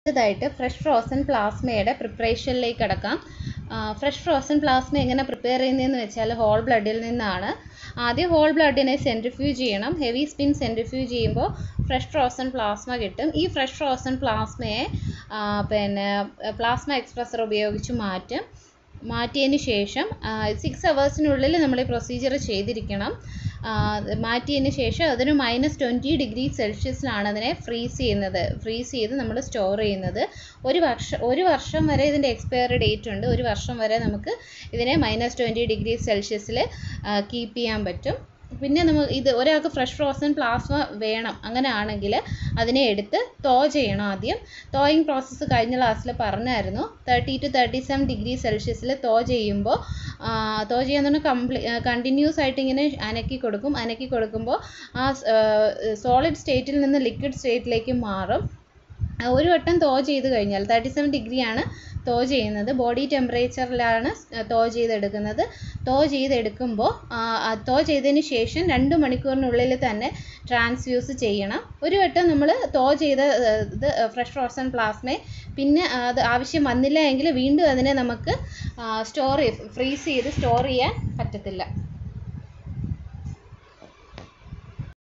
അടുത്തതായിട്ട് fresh frozen പ്ലാസ്മയുടെ പ്രിപ്പറേഷനിലേക്ക് കടക്കാം ഫ്രഷ് ഫ്രോസൺ പ്ലാസ്മ എങ്ങനെ പ്രിപ്പയർ ചെയ്യുന്നതെന്ന് വെച്ചാൽ ഹോൾ ബ്ലഡിൽ നിന്നാണ് ആദ്യം ഹോൾ ബ്ലഡിനെ സെൻട്രിഫ്യൂജ് ചെയ്യണം ഹെവി സ്പിൻ സെൻട്രിഫ്യൂജ് ചെയ്യുമ്പോൾ ഫ്രഷ് ഫ്രോസൺ പ്ലാസ്മ കിട്ടും ഈ ഫ്രഷ് ഫ്രോസൺ പ്ലാസ്മയെ ആ, പിന്നെ പ്ലാസ്മ എക്സ്പ്രസർ ഉപയോഗിച്ച് മാറ്റും മാറ്റിയതിന് ശേഷം സിക്സ് അവേഴ്സിനുള്ളിൽ നമ്മൾ ഈ പ്രൊസീജിയർ ചെയ്തിരിക്കണം ആ, മാറ്റിയതിന് ശേഷം അതിന് മൈനസ് ട്വൻറ്റി ഡിഗ്രി സെൽഷ്യസിലാണ് അതിനെ ഫ്രീസ് ചെയ്യുന്നത് ഫ്രീസ് ചെയ്ത് നമ്മൾ സ്റ്റോർ ചെയ്യുന്നത് ഒരു വർഷം ഒരു വർഷം വരെ ഇതിൻ്റെ എക്സ്പയറി ഡേറ്റ് ഉണ്ട് ഒരു വർഷം വരെ നമുക്ക് ഇതിനെ മൈനസ് ട്വൻറ്റി ഡിഗ്രി സെൽഷ്യസിൽ കീപ്പ് ചെയ്യാൻ പറ്റും പിന്നെ നമ്മൾ ഇത് ഒരാൾക്ക് ഫ്രഷ് ഫ്രോസൺ പ്ലാസ്മ വേണം അങ്ങനെ ആണെങ്കിൽ അതിനെ എടുത്ത് തോ ചെയ്യണം ആദ്യം തോയിങ് പ്രോസസ്സ് കഴിഞ്ഞ ക്ലാസ്സിൽ പറഞ്ഞായിരുന്നു thirty two thirty seven degree സെൽഷ്യസിൽ തോ ചെയ്യുമ്പോൾ തോ ചെയ്യാന്ന് പറഞ്ഞാൽ കംപ്ലീ കണ്ടിന്യൂസ് ആയിട്ട് ഇങ്ങനെ അനക്കി കൊടുക്കും അനക്കി കൊടുക്കുമ്പോൾ ആ സോളിഡ് സ്റ്റേറ്റിൽ നിന്ന് ലിക്വിഡ് സ്റ്റേറ്റിലേക്ക് മാറും ആ, ഒരു വട്ടം തോ ചെയ്ത് കഴിഞ്ഞാൽ തേർട്ടി സെവൻ ഡിഗ്രിയാണ് തോ ചെയ്യുന്നത് ബോഡി ടെമ്പറേച്ചറിലാണ് തോ ചെയ്തെടുക്കുന്നത് തോ ചെയ്തെടുക്കുമ്പോൾ തോ ചെയ്തതിന് ശേഷം രണ്ട് മണിക്കൂറിനുള്ളിൽ തന്നെ ട്രാൻസ്ഫ്യൂസ് ചെയ്യണം ഒരു വട്ടം നമ്മൾ തോ ചെയ്ത ആ, ഇത് ഫ്രഷ് ഫ്രോസൺ പ്ലാസ്മയെ പിന്നെ അത് ആവശ്യം വന്നില്ല എങ്കിൽ വീണ്ടും അതിനെ നമുക്ക് സ്റ്റോർ ഫ്രീസ് ചെയ്ത് സ്റ്റോർ ചെയ്യാൻ പറ്റത്തില്ല